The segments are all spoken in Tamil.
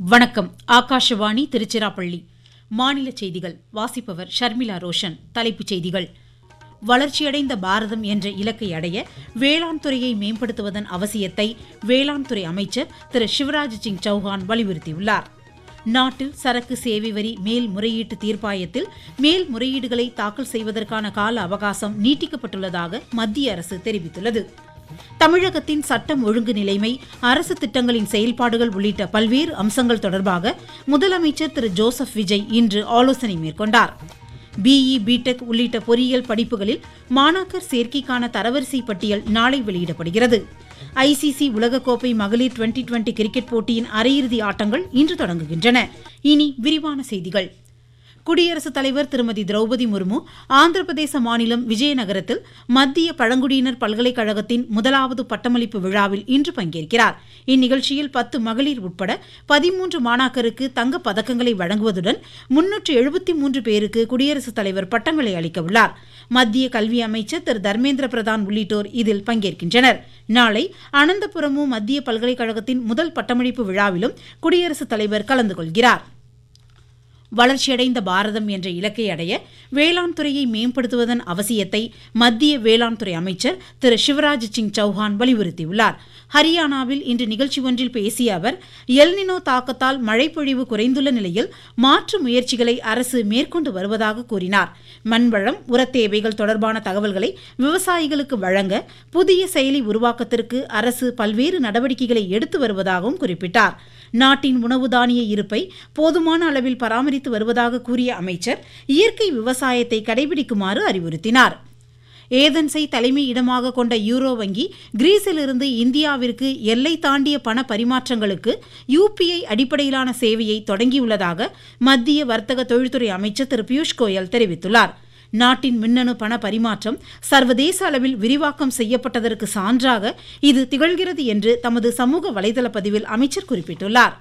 வணக்கம் ஆகாஷவாணி திருச்சிராப்பள்ளி மாநில செய்திகள் வாசிப்பவர் ஷர்மிளா ரோஷன் தலைப்புச் செய்திகள் வளர்ச்சியடைந்த பாரதம் என்ற இலக்கை அடைய வேளாண் துறையை மேம்படுத்துவதன் அவசியத்தை வேளாண் துறை அமைச்சர் திரு சிவராஜ் சிங் சௌஹான் வலியுறுத்தியுள்ளார் நாட்டில் சரக்கு சேவை வரி மேல்முறையீட்டு தீர்ப்பாயத்தில் மேல்முறையீடுகளை தாக்கல் செய்வதற்கான கால அவகாசம் நீட்டிக்கப்பட்டுள்ளதாக மத்திய அரசு தெரிவித்துள்ளது தமிழகத்தின் சட்டம் ஒழுங்கு நிலைமை அரசு திட்டங்களின் செயல்பாடுகள் உள்ளிட்ட பல்வேறு அம்சங்கள் தொடர்பாக முதலமைச்சர் திரு ஜோசப் விஜய் இன்று ஆலோசனை மேற்கொண்டார் பிஇ பிடெக் உள்ளிட்ட பொறியியல் படிப்புகளில் மாணாக்கர் சேர்க்கைக்கான தரவரிசை பட்டியல் நாளை வெளியிடப்படுகிறது ஐசிசி உலகக்கோப்பை மகளிர் டுவெண்டி டுவெண்டி கிரிக்கெட் போட்டியின் அரையிறுதி ஆட்டங்கள் இன்று தொடங்குகின்றன இனி விரிவான செய்திகள் குடியரசுத் தலைவர் திருமதி திரௌபதி முர்மு ஆந்திர பிரதேச மாநிலம் விஜயநகரத்தில் மத்திய பழங்குடியினர் பல்கலைக்கழகத்தின் முதலாவது பட்டமளிப்பு விழாவில் இன்று பங்கேற்கிறார் இந்நிகழ்ச்சியில் பத்து மகளிர் உட்பட பதிமூன்று மாணாக்கருக்கு தங்கப் பதக்கங்களை வழங்குவதுடன் முன்னூற்று எழுபத்தி மூன்று பேருக்கு குடியரசுத் தலைவர் பட்டங்களை அளிக்க உள்ளார் மத்திய கல்வி அமைச்சர் திரு தர்மேந்திர பிரதான் உள்ளிட்டோர் இதில் பங்கேற்கின்றனர் நாளை அனந்தபுரமு மத்திய பல்கலைக்கழகத்தின் முதல் பட்டமளிப்பு விழாவிலும் குடியரசுத் தலைவர் கலந்து கொள்கிறார் வளர்ச்சியடைந்த பாரதம் என்ற இலக்கை அடைய வேளாண் துறையை மேம்படுத்துவதன் அவசியத்தை மத்திய வேளாண் துறை அமைச்சர் திரு சிவராஜ் சிங் சௌஹான் வலியுறுத்தியுள்ளார் ஹரியானாவில் இன்று நிகழ்ச்சி ஒன்றில் பேசிய அவர் எல்னினோ தாக்கத்தால் மழைப்பொழிவு குறைந்துள்ள நிலையில் மாற்று முயற்சிகளை அரசு மேற்கொண்டு வருவதாக கூறினார் மண்வளம் உரத்தேவைகள் தொடர்பான தகவல்களை விவசாயிகளுக்கு வழங்க புதிய செயலி உருவாக்கத்திற்கு அரசு பல்வேறு நடவடிக்கைகளை எடுத்து வருவதாகவும் குறிப்பிட்டார் நாட்டின் உணவு தானிய இருப்பை போதுமான அளவில் பராமரித்து வருவதாக கூறிய அமைச்சர் இயற்கை விவசாயத்தை கடைபிடிக்குமாறு அறிவுறுத்தினார் ஏதென்ஸை தலைமை இடமாக கொண்ட யூரோ வங்கி கிரீஸிலிருந்து இந்தியாவிற்கு எல்லை தாண்டிய பண பரிமாற்றங்களுக்கு யுபிஐ அடிப்படையிலான சேவையை தொடங்கியுள்ளதாக மத்திய வர்த்தக தொழில்துறை அமைச்சர் திரு பியூஷ் கோயல் தெரிவித்துள்ளார் நாட்டின் மின்னணு பண பரிமாற்றம் சர்வதேச அளவில் விரிவாக்கம் செய்யப்பட்டதற்கு சான்றாக இது திகழ்கிறது என்று தமது சமூக வலைதள பதிவில் அமைச்சர் குறிப்பிட்டுள்ளார்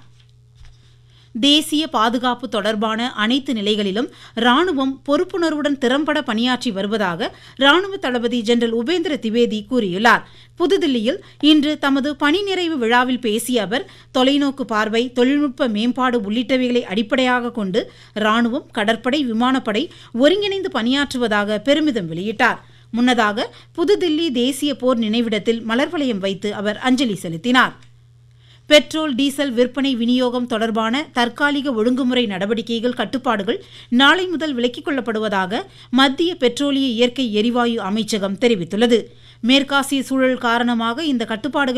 தேசிய பாதுகாப்பு தொடர்பான அனைத்து நிலைகளிலும் ராணுவம் பொறுப்புணர்வுடன் திறம்பட பணியாற்றி வருவதாக ராணுவ தளபதி ஜெனரல் உபேந்திர திவேதி கூறியுள்ளார் புதுதில்லியில் இன்று தமது பணி நிறைவு விழாவில் பேசிய அவர் தொலைநோக்கு பார்வை தொழில்நுட்ப மேம்பாடு உள்ளிட்டவைகளை அடிப்படையாக கொண்டு ராணுவம் கடற்படை விமானப்படை ஒருங்கிணைந்து பணியாற்றுவதாக பெருமிதம் வெளியிட்டார் முன்னதாக புதுதில்லி தேசிய போர் நினைவிடத்தில் மலர் வளையம் வைத்து அவர் அஞ்சலி செலுத்தினார் பெட்ரோல் டீசல் விற்பனை விநியோகம் தொடர்பான தற்காலிக ஒழுங்குமுறை நடவடிக்கைகள் கட்டுப்பாடுகள் நாளை முதல் விலக்கிக் கொள்ளப்படுவதாக மத்திய பெட்ரோலிய இயற்கை எரிவாயு அமைச்சகம் தெரிவித்துள்ளது மேற்காசிய சூழல் காரணமாக இந்த கட்டுப்பாடுகள்